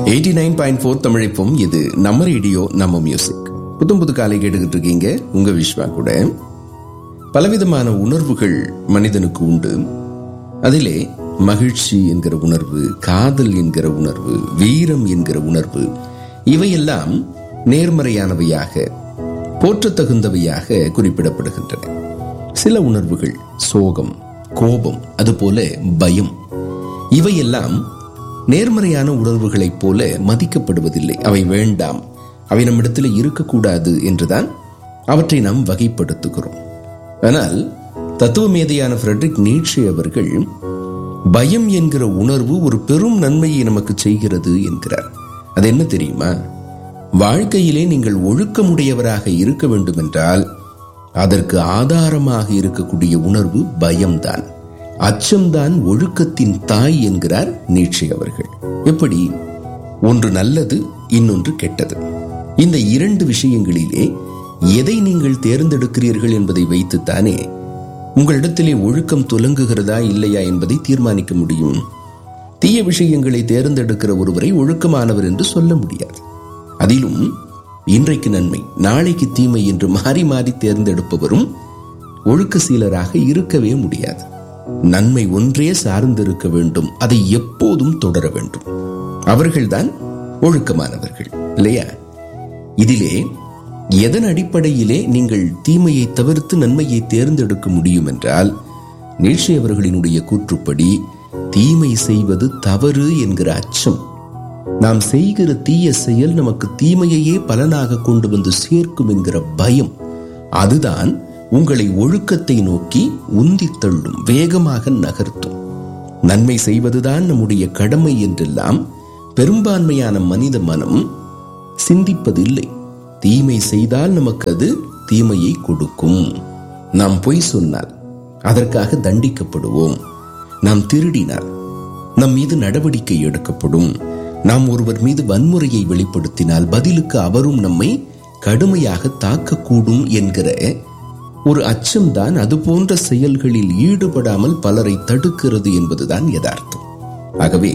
eighty nine point four தமிழிப்பும் இது நம்ம ரேடியோ நம்ம மியூசிக் புத்தம் புது காலை கேட்டுக்கிட்டு இருக்கீங்க உங்க விஸ்வா கூட பலவிதமான உணர்வுகள் மனிதனுக்கு உண்டு அதிலே மகிழ்ச்சி என்கிற உணர்வு காதல் என்கிற உணர்வு வீரம் என்கிற உணர்வு இவையெல்லாம் நேர்மறையானவையாக போற்றத்தகுந்தவையாக குறிப்பிடப்படுகின்றன சில உணர்வுகள் சோகம் கோபம் அதுபோல பயம் இவையெல்லாம் நேர்மறையான உணர்வுகளைப் போல மதிக்கப்படுவதில்லை அவை வேண்டாம் அவை நம்மிடத்தில் இருக்கக்கூடாது என்றுதான் அவற்றை நாம் வகைப்படுத்துகிறோம் ஆனால் தத்துவ மேதையான ஃப்ரெட்ரிக் நீட்ஷே அவர்கள் பயம் என்கிற உணர்வு ஒரு பெரும் நன்மையை நமக்கு செய்கிறது என்கிறார் அது என்ன தெரியுமா வாழ்க்கையிலே நீங்கள் ஒழுக்கமுடையவராக இருக்க வேண்டும் என்றால் அதற்கு ஆதாரமாக இருக்கக்கூடிய உணர்வு பயம்தான் அச்சம்தான் ஒழுக்கத்தின் தாய் என்கிறார் நீட்சை அவர்கள் எப்படி ஒன்று நல்லது இன்னொன்று கெட்டது இந்த இரண்டு விஷயங்களிலே எதை நீங்கள் தேர்ந்தெடுக்கிறீர்கள் என்பதை வைத்துத்தானே உங்களிடத்திலே ஒழுக்கம் துலங்குகிறதா இல்லையா என்பதை தீர்மானிக்க முடியும் தீய விஷயங்களை தேர்ந்தெடுக்கிற ஒருவரை ஒழுக்கமானவர் என்று சொல்ல முடியாது அதிலும் இன்றைக்கு நன்மை நாளைக்கு தீமை என்று மாறி மாறி தேர்ந்தெடுப்பவரும் ஒழுக்க சீலராக இருக்கவே முடியாது நன்மை ஒன்றே சார்ந்திருக்க வேண்டும் அதை எப்போதும் தொடர வேண்டும் அவர்கள்தான் ஒழுக்கமானவர்கள் இல்லையா இதிலே எதன் அடிப்படையிலே நீங்கள் தீமையை தவிர்த்து நன்மையை தேர்ந்தெடுக்க முடியும் என்றால் நீட்சை அவர்களினுடைய கூற்றுப்படி தீமை செய்வது தவறு என்கிற அச்சம் நாம் செய்கிற தீய செயல் நமக்கு தீமையையே பலனாக கொண்டு வந்து சேர்க்கும் என்கிற பயம் அதுதான் உங்களை ஒழுக்கத்தை நோக்கி உந்தி தள்ளும் வேகமாக நகர்த்தும் நன்மை செய்வதுதான் நம்முடைய கடமை என்றெல்லாம் பெரும்பான்மையான மனித மனம் சிந்திப்பதில்லை தீமை செய்தால் நமக்கு அது தீமையை கொடுக்கும் நாம் பொய் சொன்னால் அதற்காக தண்டிக்கப்படுவோம் நாம் திருடினால் நம் மீது நடவடிக்கை எடுக்கப்படும் நாம் ஒருவர் மீது வன்முறையை வெளிப்படுத்தினால் பதிலுக்கு அவரும் நம்மை கடுமையாக தாக்கக்கூடும் என்கிற ஒரு அச்சம்தான் அது போன்ற செயல்களில் ஈடுபடாமல் பலரை தடுக்கிறது என்பதுதான் யதார்த்தம் ஆகவே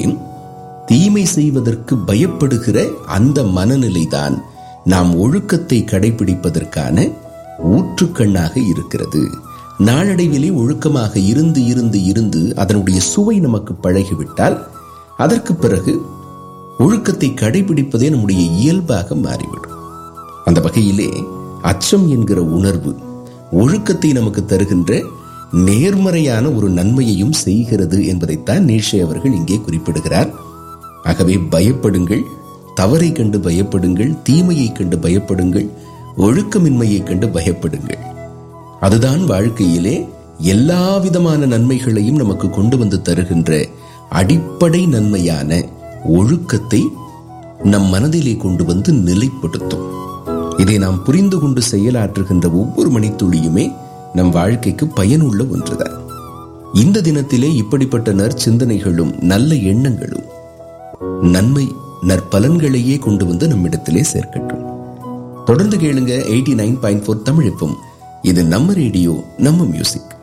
தீமை செய்வதற்கு பயப்படுகிற அந்த மனநிலைதான் நாம் ஒழுக்கத்தை கடைபிடிப்பதற்கான ஊற்றுக்கண்ணாக இருக்கிறது நாளடைவிலே ஒழுக்கமாக இருந்து இருந்து இருந்து அதனுடைய சுவை நமக்கு பழகிவிட்டால் அதற்கு பிறகு ஒழுக்கத்தை கடைபிடிப்பதே நம்முடைய இயல்பாக மாறிவிடும் அந்த வகையிலே அச்சம் என்கிற உணர்வு ஒழுக்கத்தை நமக்கு தருகின்ற நேர்மறையான ஒரு நன்மையையும் செய்கிறது என்பதைத்தான் நீஷே அவர்கள் இங்கே குறிப்பிடுகிறார் ஆகவே பயப்படுங்கள் தவறை கண்டு பயப்படுங்கள் தீமையை கண்டு பயப்படுங்கள் ஒழுக்கமின்மையை கண்டு பயப்படுங்கள் அதுதான் வாழ்க்கையிலே எல்லா விதமான நன்மைகளையும் நமக்கு கொண்டு வந்து தருகின்ற அடிப்படை நன்மையான ஒழுக்கத்தை நம் மனதிலே கொண்டு வந்து நிலைப்படுத்தும் இதை நாம் புரிந்து கொண்டு செயலாற்றுகின்ற ஒவ்வொரு மணித்துளியுமே நம் வாழ்க்கைக்கு பயனுள்ள ஒன்றுதான் இந்த தினத்திலே இப்படிப்பட்ட நற்சிந்தனைகளும் நல்ல எண்ணங்களும் நன்மை நற்பலன்களையே கொண்டு வந்து நம்மிடத்திலே சேர்க்கட்டும் தொடர்ந்து கேளுங்க எயிட்டி நைன் பாயிண்ட் ஃபோர் தமிழப்பும் இது நம்ம ரேடியோ நம்ம மியூசிக்